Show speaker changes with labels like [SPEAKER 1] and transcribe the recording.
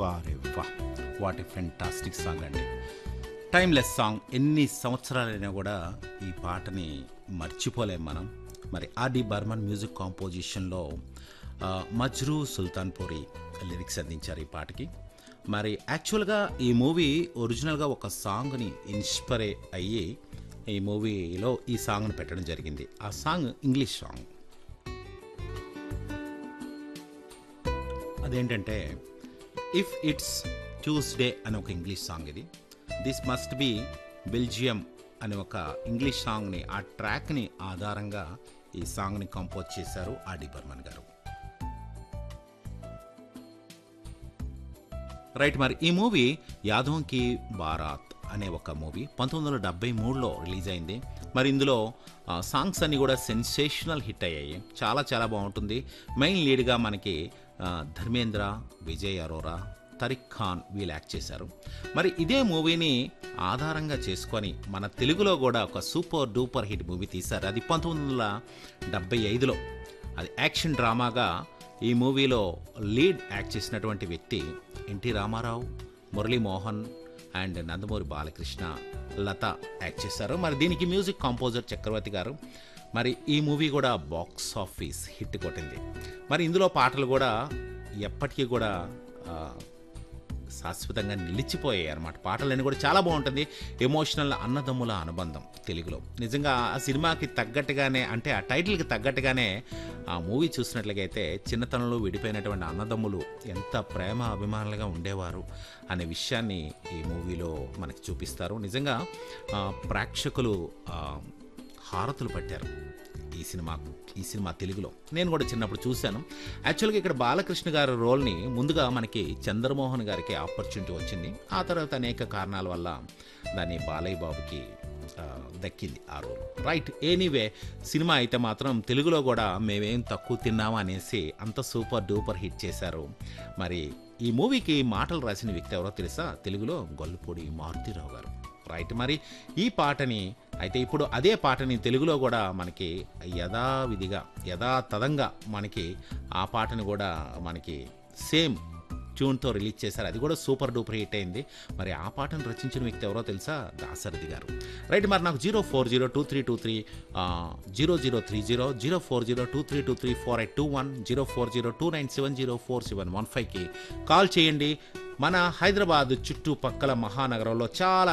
[SPEAKER 1] వారే వా what a fantastic song అండి టైమ్లెస్ సాంగ్ ఎన్ని సంవత్సరాలైనా కూడా ఈ పాటని మర్చిపోలేం మనం మరి ఆర్డి బర్మన్ మ్యూజిక్ కాంపోజిషన్లో ఆ, మజ్రూ సుల్తాన్పూరి లిరిక్స్ అందించారు ఈ పాటకి మరి యాక్చువల్గా ఈ మూవీ ఒరిజినల్గా ఒక సాంగ్ని ఇన్స్పైర్ అయ్యి ఈ మూవీలో ఈ సాంగ్ని పెట్టడం జరిగింది ఆ సాంగ్ ఇంగ్లీష్ సాంగ్ అదేంటంటే ఇఫ్ ఇట్స్ ట్యూస్డే అని ఒక ఇంగ్లీష్ సాంగ్ ఇది దిస్ మస్ట్ బి బెల్జియం అనే ఒక ఇంగ్లీష్ సాంగ్ని ఆ ట్రాక్ని ఆధారంగా ఈ సాంగ్ని కంపోజ్ చేశారు ఆర్డి బర్మన్ గారు రైట్ మరి ఈ మూవీ యాదవ్ కి బారాత్ అనే ఒక మూవీ పంతొమ్మిది వందల డెబ్బై మూడులో రిలీజ్ అయింది మరి ఇందులో ఆ, సాంగ్స్ అన్ని కూడా సెన్సేషనల్ హిట్ అయ్యాయి చాలా చాలా బాగుంటుంది మెయిన్ లీడ్గా మనకి ఆ, ధర్మేంద్ర విజయ్ అరోరా తరిక్ ఖాన్ వీళ్ళు యాక్ట్ చేశారు మరి ఇదే మూవీని ఆధారంగా చేసుకొని మన తెలుగులో కూడా ఒక సూపర్ డూపర్ హిట్ మూవీ తీశారు అది పంతొమ్మిది వందల డెబ్బై ఐదులో అది యాక్షన్ డ్రామాగా ఈ మూవీలో లీడ్ యాక్ట్ చేసినటువంటి వ్యక్తి NT Ramarao Muralimohan and Nandamuri Balakrishna Latha act చేశారు మరి దీనికి మ్యూజిక్ కాంపోజర్ చక్రవర్తి గారు మరి ఈ మూవీ కూడా బాక్స్ ఆఫీస్ హిట్ కొట్టింది మరి ఇందులో పాటలు కూడా ఎప్పటికీ కూడా ఆ, శాశ్వతంగా నిలిచిపోయాయి అన్నమాట పాటలన్నీ కూడా చాలా బాగుంటుంది ఎమోషనల్ అన్నదమ్ముల అనుబంధం తెలుగులో నిజంగా ఆ సినిమాకి తగ్గట్టుగానే అంటే ఆ టైటిల్కి తగ్గట్టుగానే ఆ మూవీ చూసినట్లయితే చిన్నతనంలో విడిపోయినటువంటి అన్నదమ్ములు ఎంత ప్రేమ అభిమానులుగా ఉండేవారు అనే విషయాన్ని ఈ మూవీలో మనకి చూపిస్తారు నిజంగా ఆ, ప్రేక్షకులు ఆ, హారతులు పట్టారు ఈ సినిమా ఈ సినిమా తెలుగులో నేను కూడా చిన్నప్పుడు చూశాను యాక్చువల్గా ఇక్కడ బాలకృష్ణ గారి రోల్ని ముందుగా మనకి చంద్రమోహన్ గారికి ఆపర్చునిటీ వచ్చింది ఆ తర్వాత అనేక కారణాల వల్ల దాన్ని బాలయ్య బాబుకి ఆ, దక్కింది ఆ రోల్ రైట్ ఎనీవే సినిమా అయితే మాత్రం తెలుగులో కూడా మేమేం తక్కువ తిన్నామా అనేసి అంత సూపర్ డూపర్ హిట్ చేశారు మరి ఈ మూవీకి మాటలు రాసిన వ్యక్తి ఎవరో తెలుసా తెలుగులో గొల్లపూడి మారుతిరావు గారు రైట్ మరి ఈ పాటని అయితే ఇప్పుడు అదే పాటని తెలుగులో కూడా మనకి యథావిధిగా యథాతథంగా మనకి ఆ పాటని కూడా మనకి సేమ్ ట్యూన్తో రిలీజ్ చేశారు అది కూడా సూపర్ డూపర్ హిట్ అయింది మరి ఆ పాటను రచించిన వ్యక్తి ఎవరో తెలుసా దాసరథి గారు రైట్ మరి నాకు zero four zero two three two three zero zero three zero zero four zero two three two three four eight two one zero four zero two nine seven zero four seven one ఫైవ్కి call చేయండి మన హైదరాబాద్ చుట్టుపక్కల మహానగరంలో చాలా